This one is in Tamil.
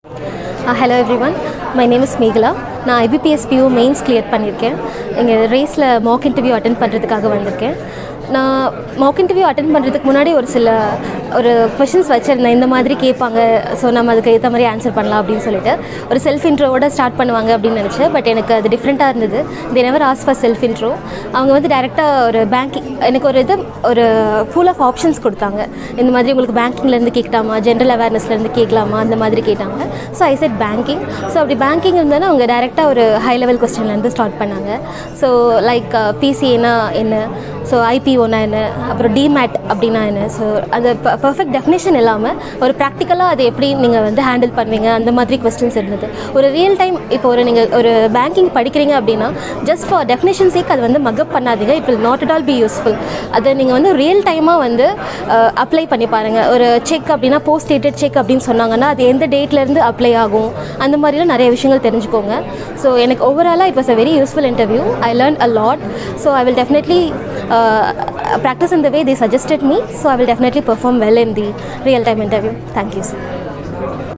hello everyone my name is Megala நான் ஐபிபிஎஸ் பியூ மெயின்ஸ் கிளியர் பண்ணியிருக்கேன் இங்கே ரேஸில் மாக் இன்டர்வியூ அட்டன் பண்ணுறதுக்காக வந்திருக்கேன் நான் மாக் இன்டர்வியூ அட்டன் பண்ணுறதுக்கு முன்னாடி ஒரு சில ஒரு கொஷின்ஸ் வச்சுருந்தேன் இந்த மாதிரி கேட்பாங்க ஸோ நம்ம அதுக்கு ஏற்ற மாதிரி ஆன்சர் பண்ணலாம் அப்படின்னு சொல்லிட்டு ஒரு செல்ஃப் இன்ட்ரோவோட ஸ்டார்ட் பண்ணுவாங்க அப்படின்னு நினச்சேன் பட் எனக்கு அது டிஃப்ரெண்ட்டாக இருந்தது the never ask for self intro அவங்க வந்து டேரெக்டாக ஒரு பேங்கிங் எனக்கு ஒரு இது ஒரு ஃபுல் ஆஃப் ஆப்ஷன்ஸ் கொடுத்தாங்க இந்த மாதிரி உங்களுக்கு பேங்கிங்லேருந்து கேட்கலாமா ஜென்ரல் அவேர்னஸ்லேருந்து கேட்கலாமா அந்த மாதிரி கேட்டாங்க so I said banking so அப்படி பேங்கிங் இருந்ததுன்னா அவங்க டேரெக்டாக ஒரு ஹை லெவல் கொஸ்டின்லேருந்து ஸ்டார்ட் பண்ணாங்க ஸோ லைக் பிசிஏனா என்ன ஸோ ஐபிஓனா என்ன அப்புறம் டிமேட் அப்படின்னா என்ன ஸோ அந்த பர்ஃபெக்ட் டெஃபினேஷன் இல்லாமல் ஒரு ப்ராக்டிக்கலாக அதை எப்படி நீங்கள் வந்து ஹேண்டில் பண்ணுவீங்க அந்த மாதிரி கொஸ்டின்ஸ் இருந்தது ஒரு ரியல் டைம் இப்போ ஒரு நீங்கள் ஒரு பேங்கிங் படிக்கிறீங்க அப்படின்னா ஜஸ்ட் ஃபார் டெஃபினேஷன் சேக் அது வந்து மக்கப் பண்ணாதீங்க it will not at all be useful அதை நீங்கள் வந்து ரியல் டைமாக வந்து அப்ளை பண்ணி பாருங்கள் ஒரு செக் அப்படின்னா போஸ்ட் டேட்டட் செக் அப்படின்னு சொன்னாங்கன்னா அது எந்த டேட்லேருந்து அப்ளை ஆகும் அந்த மாதிரிலாம் நிறைய விஷயங்கள் தெரிஞ்சுக்கோங்க ஸோ எனக்கு ஓவராலாக it was a very useful interview I learn a lot so I will definitely practice in the way they suggested me so i will definitely perform well in the real time interview thank you sir